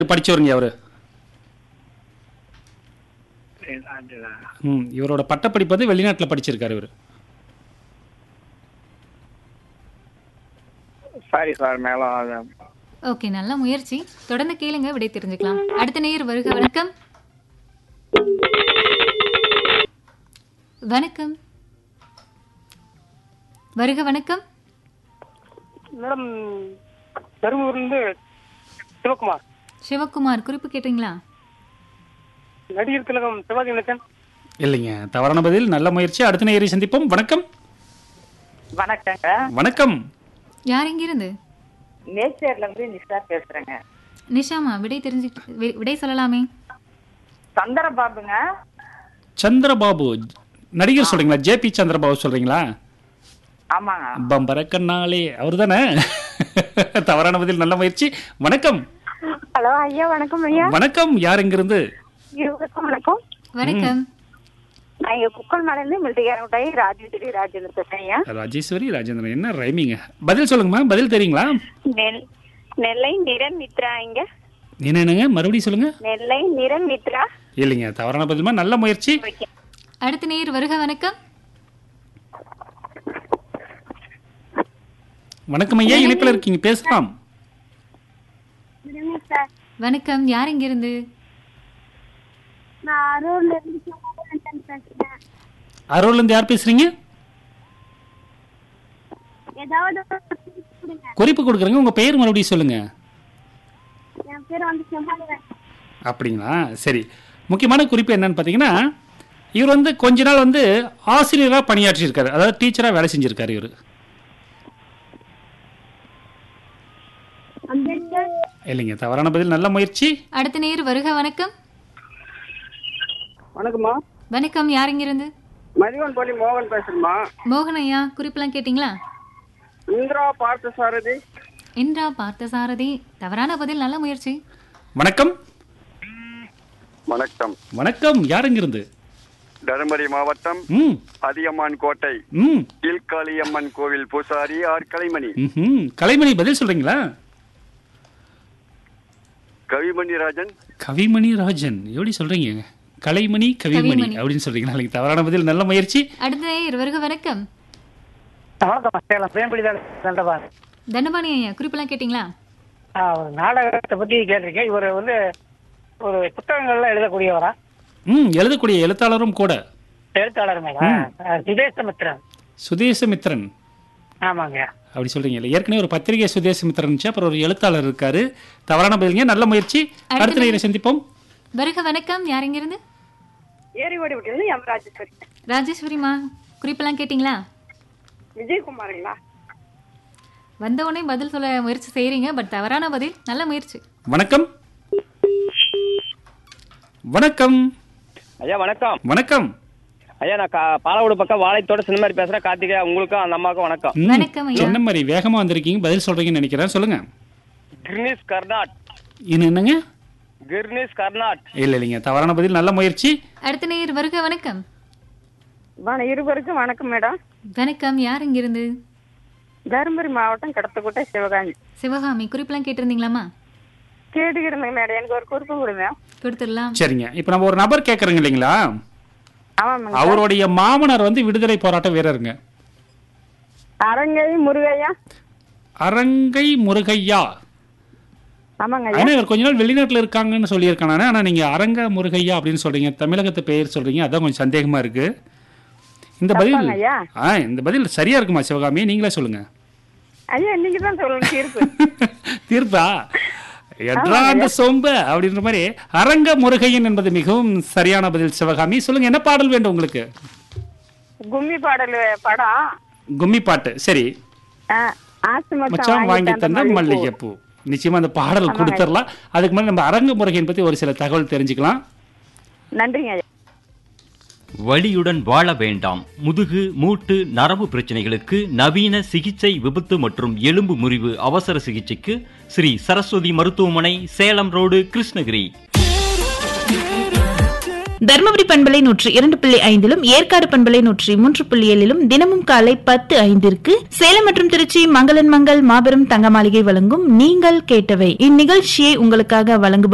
வெளிநாட்டு படிச்சவருங்க அவரு வெளிநாட்டுல ம் இவரோட பட்டப்படிப்பு வந்து வெளிநாட்டில் படிச்சிருக்காரு இவர் சாரி சார் மேலும் அது ஓகே நல்ல முயற்சி தொடர்ந்து கேளுங்க விடை தெரிஞ்சுக்கலாம் அடுத்த நேயர் வருக வணக்கம் வணக்கம் வருக வணக்கம் மேடம் தருமபுரிலிருந்து சிவகுமார் சிவகுமார் குறிப்பு கேட்டீங்களா நடிகர் திலகம் சிவாஜி கணேசன் இல்லைங்க தவறான பதில் நல்ல முயற்சி அடுத்த நேயரை சந்திப்போம் வணக்கம் வணக்கங்க வணக்கம் யார் இங்கிருந்து நேச்சர்ல இருந்து நிஷா பேசுறேங்க நிஷாமா விடை தெரிஞ்சு வி- விடை சொல்லலாமே சந்திரபாபுங்க சந்திரபாபு நடிகர் சொல்றீங்களா ஜேபி சந்திரபாபு சொல்றீங்களா ஆமாங்க பம்பர கண்ணாலே அவர் தானே தவறான பதில் நல்ல முயற்சி வணக்கம் ஹலோ ஐயா வணக்கம் ஐயா வணக்கம் யார் இங்கிருந்து இருவருக்கும் வணக்கம் வணக்கம் நான் இங்க குக்கல் மலையில மில்டிகாரட்டாயி ராஜேஸ்வரி ராஜேந்திர பேசுறேன் ஐயா ராஜேஸ்வரி ராஜேந்திரன் என்ன ரைமிங்க பதில் சொல்லுங்கம்மா பதில் தெரியுங்களா நெல் நெல்லை நிரன் மித்ரா இங்க என்ன என்னங்க மறுபடியும் சொல்லுங்க நெல்லை நிரன் மித்ரா இல்லைங்க தவறான பதில்மா நல்ல முயற்சி அடுத்த நேயர் வருக வணக்கம் வணக்கம் ஐயா இணைப்பில் இருக்கீங்க பேசலாம் சார் வணக்கம் யார் இங்கிருந்து நான் அரூர்ல இருந்து பேசுறேன் அரூர்ல இருந்து யார் பேசுறீங்க ஏதாவது கொடுங்க குறிப்பு கொடுக்குறேங்க உங்க பெயர் மறுபடியும் சொல்லுங்க என் பேர் வந்து செம்மாளுவன் அப்படிங்களா சரி முக்கியமான குறிப்பு என்னன்னு பார்த்தீங்கன்னா இவர் வந்து கொஞ்ச நாள் வந்து ஆசிரியராக பணியாற்றியிருக்காரு அதாவது டீச்சராக வேலை செஞ்சிருக்காரு இவர் அம்பேத்கர் இல்லைங்க தவறான பதில் நல்ல முயற்சி அடுத்த நேயர் வருக வணக்கம் வணக்கம்மா வணக்கம் யார் இங்கிருந்து மதிவன் போலி மோகன் பேசுறேம்மா மோகன் ஐயா குறிப்பெல்லாம் கேட்டீங்களா இந்திரா பார்த்த சாரதி இன்றா பார்த்த சாரதி தவறான பதில் நல்ல முயற்சி வணக்கம் வணக்கம் வணக்கம் யார் இங்கிருந்து தருமபுரி மாவட்டம் ம் அதியமான் கோட்டை ம் கீழ்காளியம்மன் கோவில் பூசாரி ஆர் கலைமணி ம்ஹும். கலைமணி பதில் சொல்றீங்களா கவிமணி ராஜன் கவிமணி ராஜன் எப்படி சொல்றீங்க கலைமணி கவிமணி கவிமணி. அப்படின்னு சொல்றீங்களா இல்லைங்க தவறான பதில் நல்ல முயற்சி அடுத்த நேயர் வருக வணக்கம் வணக்கம் சேலம் பிரேம்படி தண்டபான் தண்டபாணி ஐயா குறிப்பெல்லாம் கேட்டீங்களா ஒரு நாடகத்தை பத்தி கேட்டிருக்கேன் இவர் வந்து ஒரு புத்தகங்கள்லாம் எழுதக்கூடியவரா ம் எழுதக்கூடிய எழுத்தாளரும் கூட எழுத்தாளர் மேடம் சுதேசமித்ரன் சுதேசமித்ரன் ஆமாங்க அப்படி சொல்றீங்க இல்ல ஏற்கனவே ஒரு பத்திரிகை சுதேசமித்ரன் இருந்துச்சு அப்புறம் ஒரு எழுத்தாளர் இருக்காரு தவறான பதிலுங்க நல்ல முயற்சி அடுத்த நேரம் சந்திப்போம் வருக வணக்கம் யார் இங்கிருந்து ஏரிவாடி விட்டு எம் ராஜேஸ்வரி ராஜேஸ்வரிமா குறிப்பெல்லாம் கேட்டீங்களா விஜயகுமாருங்களா வந்த உடனே பதில் சொல்ல முயற்சி செய்றீங்க பட் தவறான பதில் நல்ல முயற்சி வணக்கம் வணக்கம் ஐயா வணக்கம் வணக்கம் ஐயா நான் கா- பாலவோடு பக்கம் வாழைத்தோட சினிமாரி பேசுறேன் கார்த்திகா உங்களுக்கும் அந்த அம்மாவுக்கும் வணக்கம் ம், வணக்கம் ஐயா. என்ன மாதிரி வேகமா வந்திருக்கீங்க பதில் சொல்றீங்கன்னு நினைக்கிறேன் சொல்லுங்க கிர்னிஸ் கர்நாட் இன்னும் என்னங்க கிர்னிஸ் கர்நாட் இல்ல இல்லைங்க தவறான பதில் நல்ல முயற்சி அடுத்த நேயர் வருக வணக்கம் வண இருவருக்கும் வணக்கம் மேடம் வணக்கம் யார் இங்கிருந்து தருமபுரி மாவட்டம் கடத்தக்கோட்டை சிவகாமி சிவகாமி குறிப்பெல்லாம் கேட்டிருந்தீங்களாமா கேட்டுக்கிறேங்க மேடம் எனக்கு ஒரு குறிப்பு கொடுங்க கொடுத்துடலாம் சரிங்க இப்போ நம்ம ஒரு நபர் கேட்கறோங்க இல்லைங்களா ஆமாங்க அவருடைய மாமனார் வந்து விடுதலை போராட்ட வீரருங்க அரங்கை முருகையா அரங்கை முருகையா ஆமாங்க ஐயா ஆனா இவர் கொஞ்ச நாள் வெளிநாட்டுல இருக்காங்கன்னு சொல்லியிருக்காங்க நானு. ஆனா நீங்க அரங்க முருகையா அப்படின்னு சொல்றீங்க தமிழகத்து பெயர் சொல்றீங்க அதான் கொஞ்சம் சந்தேகமா இருக்கு இந்த பதில் தப்பாங்க ஐயா? ஆ இந்த பதில் சரியா இருக்குமா சிவகாமி நீங்களே சொல்லுங்க ஐயா நீங்க தான் சொல்லணும் தீர்ப்பு தீர்ப்பா எட்ரா அந்த சொம்ப அப்படின்ற மாதிரி அரங்க முருகையன் என்பது மிகவும் சரியான பதில் சிவகாமி சொல்லுங்க என்ன பாடல் வேண்டும் உங்களுக்கு கும்மி பாடல் படம் கும்மி பாட்டு சரி ஆ, ஆசை மச்சான் மச்சான் வாங்கி தந்த மல்லிகைப்பூ நிச்சயமா அந்த பாடல் கொடுத்துடலாம் அதுக்கு முன்னாடி நம்ம அரங்க முருகையன் பத்தி ஒரு சில தகவல் தெரிஞ்சுக்கலாம் நன்றிங்க ஐயா வலியுடன் வாழ வேண்டாம் முதுகு மூட்டு நரம்பு பிரச்சனைகளுக்கு நவீன சிகிச்சை விபத்து மற்றும் எலும்பு முறிவு அவசர சிகிச்சைக்கு ஸ்ரீ சரஸ்வதி மருத்துவமனை சேலம் ரோடு கிருஷ்ணகிரி தர்மபுரி பண்பலை நூற்றி இரண்டு புள்ளி ஐந்திலும் ஏற்காடு பண்பலை நூற்றி மூன்று புள்ளி ஏழிலும் தினமும் காலை பத்து ஐந்திற்கு சேலம் மற்றும் திருச்சி மங்களன் மங்கள் மாபெரும் தங்க மாளிகை வழங்கும் நீங்கள் கேட்டவை இந்நிகழ்ச்சியை உங்களுக்காக வழங்குபவர்